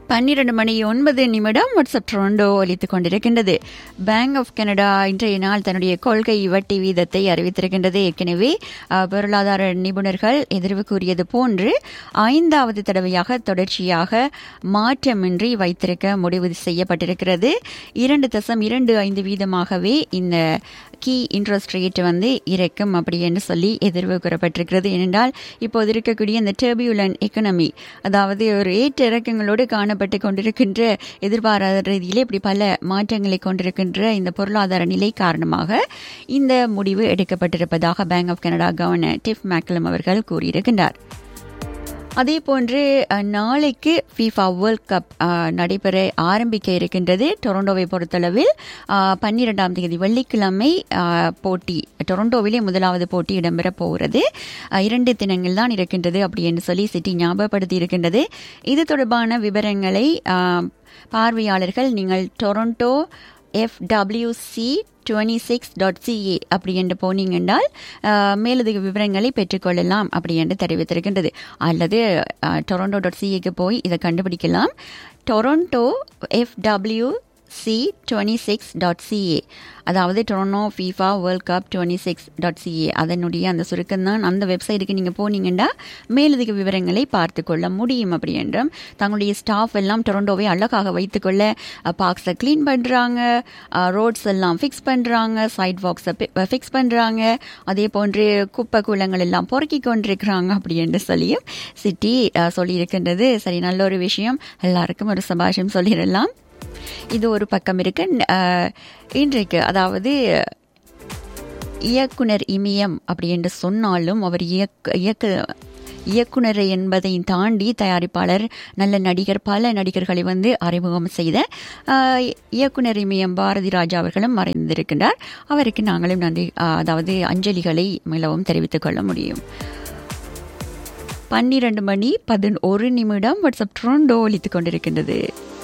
பன்னிரண்டு மணி ஒன்பது நிமிடம் வாட்ஸ்அப் ட்ரோண்டோ ஒலித்துக் கொண்டிருக்கின்றது பேங்க் ஆஃப் கனடா இன்றைய நாள் தன்னுடைய கொள்கை வட்டி வீதத்தை அறிவித்திருக்கின்றது ஏற்கனவே அஹ், பொருளாதார நிபுணர்கள் எதிர்வு கூறியது போன்று ஐந்தாவது தடவையாக தொடர்ச்சியாக மாற்றமின்றி வைத்திருக்க முடிவு செய்யப்பட்டிருக்கிறது இரண்டு தசம் இரண்டு ஐந்து வீதமாகவே இந்த கீ இன்ட்ரெஸ்ட் ரேட் வந்து இறக்கும் அப்படி என்று சொல்லி எதிர்வு கூறப்பட்டிருக்கிறது ஏனென்றால் இப்போது இருக்கக்கூடிய இந்த டர்பியூலன் எக்கனமி அதாவது ஒரு ஏற்ற இறக்கங்களோடு காணப்பட்டு கொண்டிருக்கின்ற எதிர்பாராத ரீதியிலே இப்படி பல மாற்றங்களை கொண்டிருக்கின்ற இந்த பொருளாதார நிலை காரணமாக இந்த முடிவு எடுக்கப்பட்டிருப்பதாக Bank of Canada governor Tiff Macklem அவர்கள் கூறியிருக்கின்றார் அதே போன்று அஹ், நாளைக்கு ஃபீஃபா வேர்ல்ட் கப் அஹ், நடைபெற ஆரம்பிக்க இருக்கின்றது டொரண்டோவை பொறுத்தளவில் அஹ், பன்னிரெண்டாம் தேதி வெள்ளிக்கிழமை அஹ், போட்டி டொரண்டோவிலே முதலாவது போட்டி இடம்பெற போகிறது அஹ், இரண்டு தினங்கள் தான் இருக்கின்றது அப்படி என்று சொல்லி சிட்டி ஞாபகப்படுத்தி இருக்கின்றது இது தொடர்பான விவரங்களை அஹ், பார்வையாளர்கள் நீங்கள் Toronto FWC twenty six dot CA அப்படி என்று போனீங்கன்றால் அஹ், மேலதிக விவரங்களை பெற்றுக்கொள்ளலாம் அப்படி என்று தெரிவித்திருக்கின்றது அல்லது டொரண்டோ டாட் சிஏக்கு போய் இதை கண்டுபிடிக்கலாம் Toronto FW C twenty six dot CA அதாவது Toronto FIFA World Cup twenty six dot CA அதனுடைய அந்த சுருக்கம் தான் அந்த வெப்சைட்டுக்கு நீங்கள் போனீங்கன்னா மேலதிக விவரங்களை பார்த்து கொள்ள முடியும் அப்படி என்றும் தங்களுடைய ஸ்டாஃப் எல்லாம் டொரண்டோவை அழகாக வைத்துக்கொள்ள பார்க்ஸை க்ளீன் பண்ணுறாங்க ரோட்ஸ் எல்லாம் ஃபிக்ஸ் பண்ணுறாங்க சைட் வாக்ஸை ஃபிக்ஸ் பண்ணுறாங்க அதே போன்று குப்பை கூலங்கள் எல்லாம் பொறுக்கி கொண்டிருக்கிறாங்க அப்படி என்று சொல்லியும் சிட்டி சொல்லியிருக்கின்றது சரி நல்ல ஒரு விஷயம் எல்லாருக்கும் ஒரு சபாஷம் சொல்லிடலாம் இது ஒரு பக்கம் இருக்கு அஹ், இன்றைக்கு அதாவது இயக்குனர் இமயம் அப்படி என்று சொன்னாலும் அவர் இயக்க இயக்க இயக்குனர் என்பதை தாண்டி தயாரிப்பாளர் நல்ல நடிகர் பல நடிகர்களை வந்து அறிமுகம் செய்த அஹ், இயக்குனர் இமயம் பாரதி ராஜா அவர்களும் மறைந்திருக்கின்றார் அவருக்கு நாங்களும் நன்றி அஹ், அதாவது அஞ்சலிகளை மிகவும் தெரிவித்துக் கொள்ள முடியும் பன்னிரண்டு மணி பதினொரு நிமிடம் வாட்ஸ்அப் ட்ரோண்டோ ஒலித்துக் கொண்டிருக்கின்றது